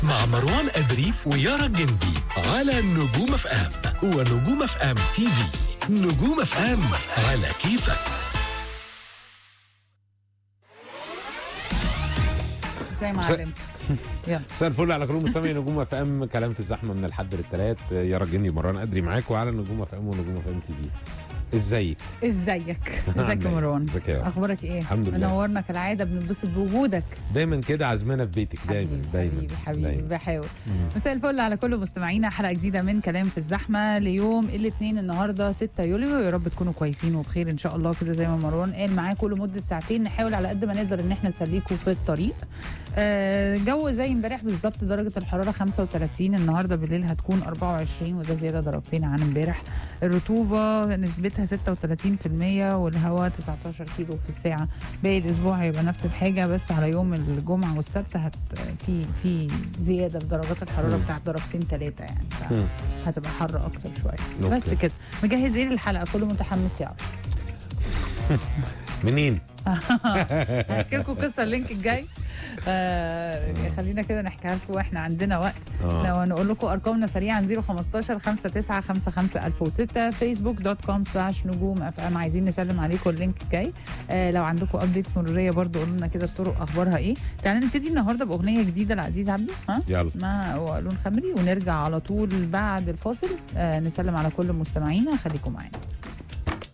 مع مروان أدري ويارا الجندي على نجوم اف ام ونجوم اف ام تي في نجوم اف ام على كيفك زي ما بس- علمت يلا مساء الفل على كل مستمعي نجوم اف ام كلام في الزحمه من الحد للثلاث يا رجني مران ادري معاكم على نجوم اف ام ونجوم اف ام تي في ازيك ازيك ازيك يا مروان ازيك يا اخبارك ايه الحمد لله. منورنا كالعاده بنتبسط بوجودك دايما كده عازمنا في بيتك دايما حبيبي دايما حبيبي حبيبي دايما. بحاول مساء الفل على كل مستمعينا حلقه جديده من كلام في الزحمه ليوم الاثنين النهارده 6 يوليو يا رب تكونوا كويسين وبخير ان شاء الله كده زي ما مروان قال معاكم لمده ساعتين نحاول على قد ما نقدر ان احنا نسليكم في الطريق آه، جو زي امبارح بالظبط درجه الحراره 35 النهارده بالليل هتكون 24 وده زياده درجتين عن امبارح الرطوبه نسبتها 36% والهواء 19 كيلو في الساعه باقي الاسبوع هيبقى نفس الحاجه بس على يوم الجمعه والسبت هت في في زياده في درجات الحراره مم. بتاعت درجتين ثلاثه يعني مم. هتبقى حر اكتر شويه أوكي. بس كده مجهز ايه للحلقه كله متحمس يعرف منين؟ هحكي لكم قصه اللينك الجاي آه خلينا كده نحكيها لكم واحنا عندنا وقت اه لو نقول لكم ارقامنا سريعا 015 59 55 1006 فيسبوك دوت كوم سلاش نجوم اف ام عايزين نسلم عليكم اللينك الجاي آه لو عندكم ابديتس مروريه برضو قولوا لنا كده الطرق اخبارها ايه تعالوا نبتدي النهارده باغنيه جديده لعزيز عبده ها يلا. اسمها وقالون خمري ونرجع على طول بعد الفاصل آه نسلم على كل مستمعينا خليكم معانا